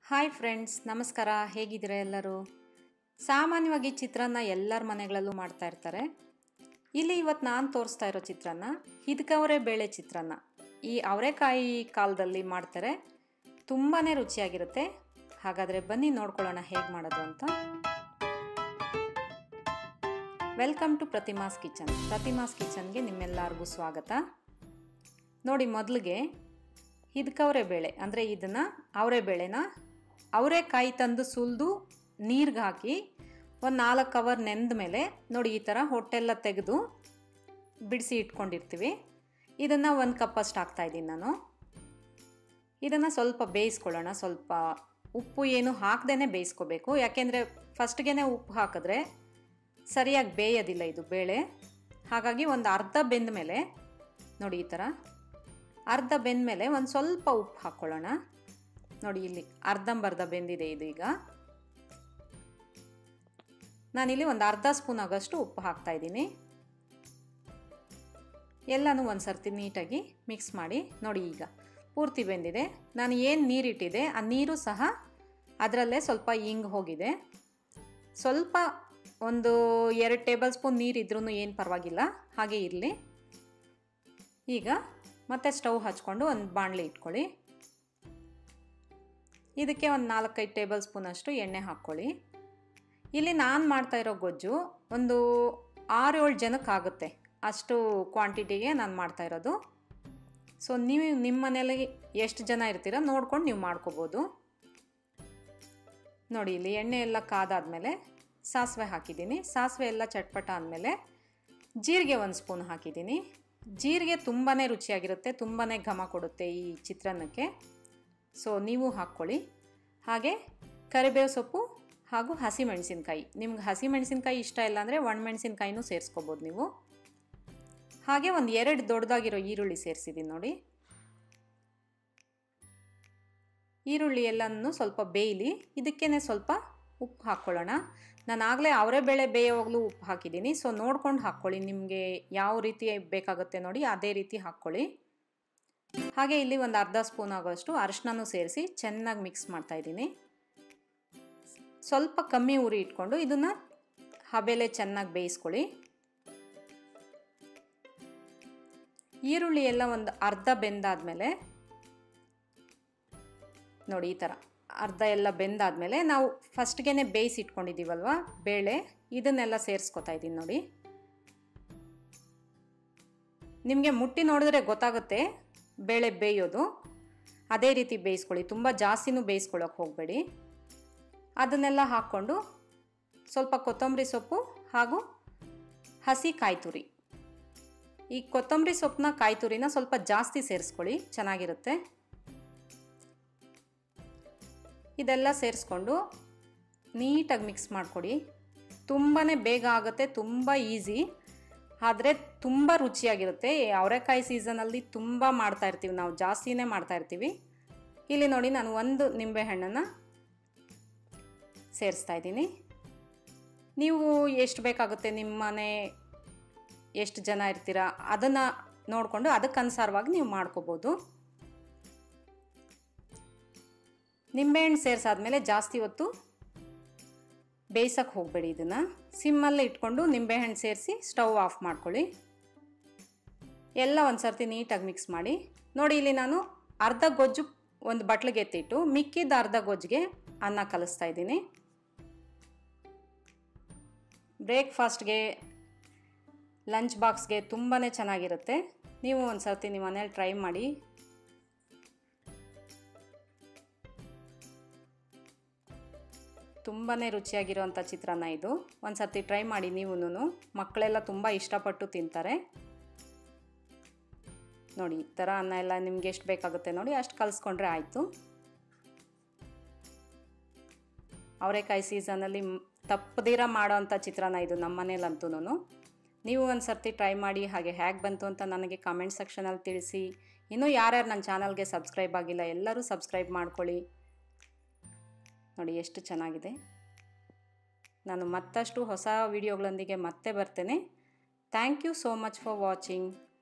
hi friends ನಮಸ್ಕಾರ ಹೇಗಿದ್ದೀರಾ ಎಲ್ಲರೂ ಸಾಮಾನ್ಯವಾಗಿ ಚಿತ್ರಾನ್ನ ಎಲ್ಲರ ಮನೆಗಳಲ್ಲೂ ಮಾಡ್ತಾ ಇರ್ತಾರೆ ಇಲ್ಲಿ ಇವತ್ತು ನಾನು ತೋರಿಸ್ತಾ ಇರೋ ಚಿತ್ರಾನ್ನ ಹಿದ್ಕವರೆ ಬೇಳೆ ಚಿತ್ರಾನ್ನ ಈ ಅವರೆಕಾಯಿ ಕಾಲದಲ್ಲಿ ಮಾಡ್ತಾರೆ ತುಂಬಾ ರುಚಿಯಾಗಿರುತ್ತೆ ಹಾಗಾದರೆ ಬನ್ನಿ ನೋಡ್ಕೊಳ್ಳೋಣ ಹೇಗೆ ಮಾಡೋದು ಅಂತ welcome to Pratima's kitchen Pratima's ಕಿಚನ್ಗೆ ನಿಮ್ಮೆಲ್ಲರಿಗೂ ಸ್ವಾಗತ ನೋಡಿ ಮೊದಲಿಗೆ ಹಿದ್ಕವರೆ ಬೇಳೆ ಅಂದರೆ ಇದನ್ನು ಅವರೆ ಬೇಳೆನ ಅವರೆಕಾಯಿ ತಂದು ಸುಲಿದು ನೀರಿಗೆ ಹಾಕಿ ಒಂದು ನಾಲ್ಕು ಅವರ್ ನೆಂದ ಮೇಲೆ ನೋಡಿ ಈ ಥರ ಹೊಟ್ಟೆಲ್ಲ ತೆಗೆದು ಬಿಡಿಸಿ ಇಟ್ಕೊಂಡಿರ್ತೀವಿ ಇದನ್ನು ಒಂದು ಕಪ್ಪಷ್ಟು ಹಾಕ್ತಾಯಿದ್ದೀನಿ ನಾನು ಇದನ್ನು ಸ್ವಲ್ಪ ಬೇಯಿಸ್ಕೊಳ್ಳೋಣ ಸ್ವಲ್ಪ ಉಪ್ಪು ಏನು ಹಾಕ್ದೇ ಬೇಯಿಸ್ಕೋಬೇಕು ಯಾಕೆಂದರೆ ಫಸ್ಟ್ಗೆ ಉಪ್ಪು ಹಾಕಿದ್ರೆ ಸರಿಯಾಗಿ ಬೇಯೋದಿಲ್ಲ ಇದು ಬೇಳೆ ಹಾಗಾಗಿ ಒಂದು ಅರ್ಧ ಬೆಂದ ಮೇಲೆ ನೋಡಿ ಈ ಥರ ಅರ್ಧ ಬೆಂದ ಮೇಲೆ ಒಂದು ಸ್ವಲ್ಪ ಉಪ್ಪು ಹಾಕ್ಕೊಳ್ಳೋಣ ನೋಡಿ ಇಲ್ಲಿ ಅರ್ಧಂಬರ್ಧ ಬೆಂದಿದೆ ಇದು ಈಗ ನಾನಿಲ್ಲಿ ಒಂದು ಅರ್ಧ ಸ್ಪೂನ್ ಆಗೋಷ್ಟು ಉಪ್ಪು ಹಾಕ್ತಾ ಇದ್ದೀನಿ ಎಲ್ಲನೂ ಒಂದು ಸರ್ತಿ ನೀಟಾಗಿ ಮಿಕ್ಸ್ ಮಾಡಿ ನೋಡಿ ಈಗ ಪೂರ್ತಿ ಬೆಂದಿದೆ ನಾನು ಏನು ನೀರಿಟ್ಟಿದೆ ಆ ನೀರು ಸಹ ಅದರಲ್ಲೇ ಸ್ವಲ್ಪ ಹಿಂಗೆ ಹೋಗಿದೆ ಸ್ವಲ್ಪ ಒಂದು ಎರಡು ಟೇಬಲ್ ಸ್ಪೂನ್ ನೀರಿದ್ರೂ ಏನು ಪರವಾಗಿಲ್ಲ ಹಾಗೆ ಇರಲಿ ಈಗ ಮತ್ತೆ ಸ್ಟವ್ ಹಚ್ಕೊಂಡು ಒಂದು ಬಾಣಲೆ ಇಟ್ಕೊಳ್ಳಿ ಇದಕ್ಕೆ ಒಂದು ನಾಲ್ಕೈದು ಟೇಬಲ್ ಸ್ಪೂನಷ್ಟು ಎಣ್ಣೆ ಹಾಕ್ಕೊಳ್ಳಿ ಇಲ್ಲಿ ನಾನು ಮಾಡ್ತಾ ಇರೋ ಗೊಜ್ಜು ಒಂದು ಆರು ಏಳು ಜನಕ್ಕೆ ಆಗುತ್ತೆ ಅಷ್ಟು ಕ್ವಾಂಟಿಟಿಗೆ ನಾನು ಮಾಡ್ತಾ ಇರೋದು ಸೊ ನೀವು ನಿಮ್ಮ ಮನೇಲಿ ಎಷ್ಟು ಜನ ಇರ್ತೀರ ನೋಡ್ಕೊಂಡು ನೀವು ಮಾಡ್ಕೋಬೋದು ನೋಡಿ ಇಲ್ಲಿ ಎಣ್ಣೆ ಎಲ್ಲ ಕಾದಾದಮೇಲೆ ಸಾಸಿವೆ ಹಾಕಿದ್ದೀನಿ ಸಾಸಿವೆ ಎಲ್ಲ ಚಟ್ಪಟ ಆದಮೇಲೆ ಜೀರಿಗೆ ಒಂದು ಸ್ಪೂನ್ ಹಾಕಿದ್ದೀನಿ ಜೀರಿಗೆ ತುಂಬಾ ರುಚಿಯಾಗಿರುತ್ತೆ ತುಂಬಾ ಘಮ ಕೊಡುತ್ತೆ ಈ ಚಿತ್ರಾನ್ನಕ್ಕೆ ಸೊ ನೀವು ಹಾಕ್ಕೊಳ್ಳಿ ಹಾಗೆ ಕರಿಬೇವು ಸೊಪ್ಪು ಹಾಗೂ ಹಸಿಮೆಣಸಿನ್ಕಾಯಿ ನಿಮ್ಗೆ ಹಸಿಮೆಣಸಿನ್ಕಾಯಿ ಇಷ್ಟ ಇಲ್ಲ ಅಂದರೆ ಒಣಮೆಣಸಿನ್ಕಾಯಿನೂ ಸೇರಿಸ್ಕೋಬೋದು ನೀವು ಹಾಗೆ ಒಂದು ಎರಡು ದೊಡ್ಡದಾಗಿರೋ ಈರುಳ್ಳಿ ಸೇರಿಸಿದ್ದೀನಿ ನೋಡಿ ಈರುಳ್ಳಿ ಎಲ್ಲನೂ ಸ್ವಲ್ಪ ಬೇಯಲಿ ಇದಕ್ಕೇ ಸ್ವಲ್ಪ ಉಪ್ಪು ಹಾಕ್ಕೊಳ್ಳೋಣ ನಾನು ಆಗಲೇ ಅವರೇ ಬೇಳೆ ಬೇಯೋವಾಗಲೂ ಉಪ್ಪು ಹಾಕಿದ್ದೀನಿ ಸೊ ನೋಡ್ಕೊಂಡು ಹಾಕ್ಕೊಳ್ಳಿ ನಿಮಗೆ ಯಾವ ರೀತಿ ಬೇಕಾಗುತ್ತೆ ನೋಡಿ ಅದೇ ರೀತಿ ಹಾಕ್ಕೊಳ್ಳಿ ಹಾಗೆ ಇಲ್ಲಿ ಒಂದು ಅರ್ಧ ಸ್ಪೂನ್ ಆಗೋಷ್ಟು ಅರಿಶಿನೂ ಸೇರಿಸಿ ಚೆನ್ನಾಗಿ ಮಿಕ್ಸ್ ಮಾಡ್ತಾ ಇದ್ದೀನಿ ಸ್ವಲ್ಪ ಕಮ್ಮಿ ಉರಿ ಇಟ್ಕೊಂಡು ಇದನ್ನು ಹಬೆಲೆ ಚೆನ್ನಾಗಿ ಬೇಯಿಸ್ಕೊಳ್ಳಿ ಈರುಳ್ಳಿ ಎಲ್ಲ ಒಂದು ಅರ್ಧ ಬೆಂದಾದ್ಮೇಲೆ ನೋಡಿ ಈ ಥರ ಅರ್ಧ ಎಲ್ಲ ಬೆಂದಾದ್ಮೇಲೆ ನಾವು ಫಸ್ಟ್ಗೆ ಬೇಯಿಸಿ ಇಟ್ಕೊಂಡಿದ್ದೀವಲ್ವ ಬೇಳೆ ಇದನ್ನೆಲ್ಲ ಸೇರಿಸ್ಕೊತಾ ಇದ್ದೀನಿ ನೋಡಿ ನಿಮಗೆ ಮುಟ್ಟಿ ನೋಡಿದ್ರೆ ಗೊತ್ತಾಗುತ್ತೆ ಬೇಳೆ ಬೇಯೋದು ಅದೇ ರೀತಿ ಬೇಯಿಸ್ಕೊಳ್ಳಿ ತುಂಬ ಜಾಸ್ತಿನೂ ಬೇಯಿಸ್ಕೊಳ್ಳೋಕೆ ಹೋಗಬೇಡಿ ಅದನ್ನೆಲ್ಲ ಹಾಕ್ಕೊಂಡು ಸ್ವಲ್ಪ ಕೊತ್ತಂಬರಿ ಸೊಪ್ಪು ಹಾಗೂ ಹಸಿ ಕಾಯಿ ತುರಿ ಈ ಕೊತ್ತಂಬರಿ ಸೊಪ್ಪನ್ನ ಕಾಯಿ ತುರಿನ ಸ್ವಲ್ಪ ಜಾಸ್ತಿ ಸೇರಿಸ್ಕೊಳ್ಳಿ ಚೆನ್ನಾಗಿರುತ್ತೆ ಇದೆಲ್ಲ ಸೇರಿಸ್ಕೊಂಡು ನೀಟಾಗಿ ಮಿಕ್ಸ್ ಮಾಡಿಕೊಡಿ ತುಂಬಾ ಬೇಗ ಆಗುತ್ತೆ ತುಂಬ ಈಸಿ ಆದರೆ ತುಂಬ ರುಚಿಯಾಗಿರುತ್ತೆ ಅವರೆಕಾಯಿ ಸೀಸನಲ್ಲಿ ತುಂಬ ಮಾಡ್ತಾ ಇರ್ತೀವಿ ನಾವು ಜಾಸ್ತಿನೇ ಮಾಡ್ತಾ ಇರ್ತೀವಿ ಇಲ್ಲಿ ನೋಡಿ ನಾನು ಒಂದು ನಿಂಬೆಹಣ್ಣನ್ನು ಸೇರಿಸ್ತಾ ಇದ್ದೀನಿ ನೀವು ಎಷ್ಟು ಬೇಕಾಗುತ್ತೆ ನಿಮ್ಮ ಮನೆ ಎಷ್ಟು ಜನ ಇರ್ತೀರ ಅದನ್ನು ನೋಡಿಕೊಂಡು ಅದಕ್ಕೆ ಅನುಸಾರವಾಗಿ ನೀವು ಮಾಡ್ಕೋಬೋದು ನಿಂಬೆಹಣ್ಣು ಸೇರಿಸಾದ್ಮೇಲೆ ಜಾಸ್ತಿ ಹೊತ್ತು ಬೇಯಿಸೋಕ್ಕೆ ಹೋಗಬೇಡಿ ಇದನ್ನು ಸಿಮ್ಮಲ್ಲೇ ಇಟ್ಕೊಂಡು ನಿಂಬೆಹಣ್ಣು ಸೇರಿಸಿ ಸ್ಟವ್ ಆಫ್ ಮಾಡ್ಕೊಳ್ಳಿ ಎಲ್ಲ ಒಂದು ಸರ್ತಿ ನೀಟಾಗಿ ಮಿಕ್ಸ್ ಮಾಡಿ ನೋಡಿ ಇಲ್ಲಿ ನಾನು ಅರ್ಧ ಗೊಜ್ಜು ಒಂದು ಬಟ್ಲಿಗೆ ಎತ್ತಿಟ್ಟು ಮಿಕ್ಕಿದ ಅರ್ಧ ಗೊಜ್ಜಿಗೆ ಅನ್ನ ಕಲಿಸ್ತಾ ಇದ್ದೀನಿ ಬ್ರೇಕ್ಫಾಸ್ಟ್ಗೆ ಲಂಚ್ ಬಾಕ್ಸ್ಗೆ ತುಂಬಾ ಚೆನ್ನಾಗಿರುತ್ತೆ ನೀವು ಒಂದು ಸರ್ತಿ ನಿಮ್ಮ ಮನೇಲಿ ಟ್ರೈ ಮಾಡಿ ತುಂಬಾ ರುಚಿಯಾಗಿರುವಂಥ ಚಿತ್ರಾನ್ನ ಇದು ಒಂದು ಸರ್ತಿ ಟ್ರೈ ಮಾಡಿ ನೀವು ಮಕ್ಕಳೆಲ್ಲ ತುಂಬ ಇಷ್ಟಪಟ್ಟು ತಿಂತಾರೆ ನೋಡಿ ಈ ಥರ ಅನ್ನ ಎಲ್ಲ ನಿಮ್ಗೆ ಎಷ್ಟು ಬೇಕಾಗುತ್ತೆ ನೋಡಿ ಅಷ್ಟು ಕಲಿಸ್ಕೊಂಡ್ರೆ ಆಯಿತು ಅವರೆಕಾಯಿ ಸೀಸನಲ್ಲಿ ತಪ್ಪದಿರ ಮಾಡೋವಂಥ ಚಿತ್ರಾನ್ನ ಇದು ನಮ್ಮ ಮನೇಲಂತೂ ನೀವು ಒಂದು ಸರ್ತಿ ಟ್ರೈ ಮಾಡಿ ಹಾಗೆ ಹೇಗೆ ಬಂತು ಅಂತ ನನಗೆ ಕಾಮೆಂಟ್ ಸೆಕ್ಷನಲ್ಲಿ ತಿಳಿಸಿ ಇನ್ನೂ ಯಾರ್ಯಾರು ನನ್ನ ಚಾನಲ್ಗೆ ಸಬ್ಸ್ಕ್ರೈಬ್ ಆಗಿಲ್ಲ ಎಲ್ಲರೂ ಸಬ್ಸ್ಕ್ರೈಬ್ ಮಾಡ್ಕೊಳ್ಳಿ ನೋಡಿ ಎಷ್ಟು ಚೆನ್ನಾಗಿದೆ ನಾನು ಮತ್ತಷ್ಟು ಹೊಸ ವಿಡಿಯೋಗಳೊಂದಿಗೆ ಮತ್ತೆ ಬರ್ತೇನೆ thank you so much for watching